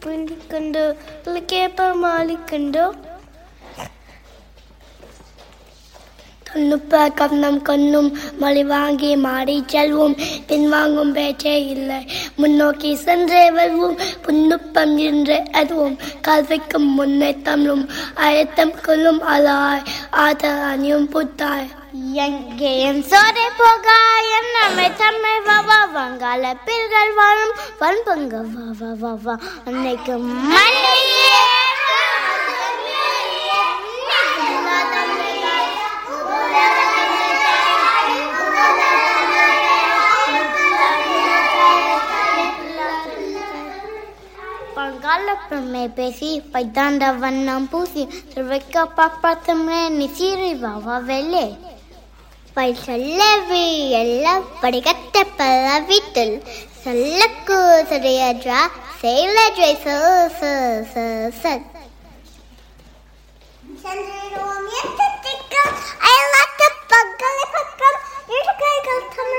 பிடிக்கண்டோ கேப்ப மாலிக்கண்டோ தொன்னுப்ப கண்ணம் கண்ணும் மழை வாங்கி மாறி செல்வோம் பின்வாங்கும் பேச்சே இல்லை முன்னோக்கி சென்றே வருவோம் புன்னுப்பம் என்று அதுவும் கல்விக்கும் முன்னே தமிழும் அழுத்தம் கொள்ளும் அலாய் ஆத அணியும் புத்தாய் எங்கேயும் சோரை போக என்னமை தம்மை வா வங்காள பில்கள் வாழும் வன்பங்க வா வா வா வா அன்னைக்கு மண்ணிலே பங்காள பெருமை பேசி பைத்தாண்ட வண்ணம் பூசி திருவைக்க பாப்பாத்தமே நிசீரி வாவா வெள்ளே பை சொல்லவி எல்லாம் படிக்கட்ட பல வீட்டில் சொல்லக்கு சரியஜா செயலஜை ச ச ச ச